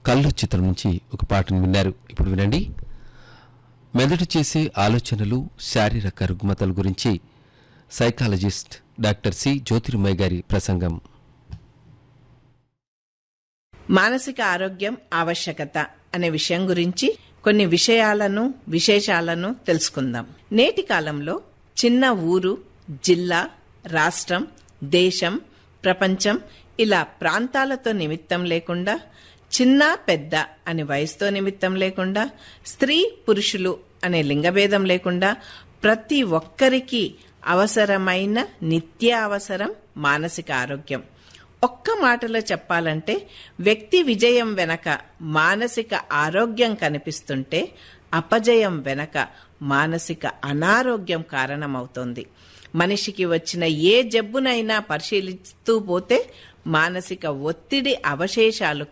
కళ్ళు చిత్రం నుంచి ఒక పాటను విన్నారు ఇప్పుడు వినండి మెదడు చేసే ఆలోచనలు శారీరక రుగ్మతల గురించి సైకాలజిస్ట్ డాక్టర్ సి జ్యోతిర్మయ్య గారి ప్రసంగం మానసిక ఆరోగ్యం ఆవశ్యకత అనే విషయం గురించి కొన్ని విషయాలను విశేషాలను తెలుసుకుందాం నేటి కాలంలో చిన్న ఊరు జిల్లా రాష్ట్రం దేశం ప్రపంచం ఇలా ప్రాంతాలతో నిమిత్తం లేకుండా చిన్న పెద్ద అని వయసుతో నిమిత్తం లేకుండా స్త్రీ పురుషులు అనే లింగభేదం లేకుండా ప్రతి ఒక్కరికి అవసరమైన నిత్య అవసరం మానసిక ఆరోగ్యం ఒక్క మాటలో చెప్పాలంటే వ్యక్తి విజయం వెనక మానసిక ఆరోగ్యం కనిపిస్తుంటే అపజయం వెనక మానసిక అనారోగ్యం కారణమవుతోంది మనిషికి వచ్చిన ఏ జబ్బునైనా పరిశీలిస్తూ పోతే మానసిక ఒత్తిడి అవశేషాలు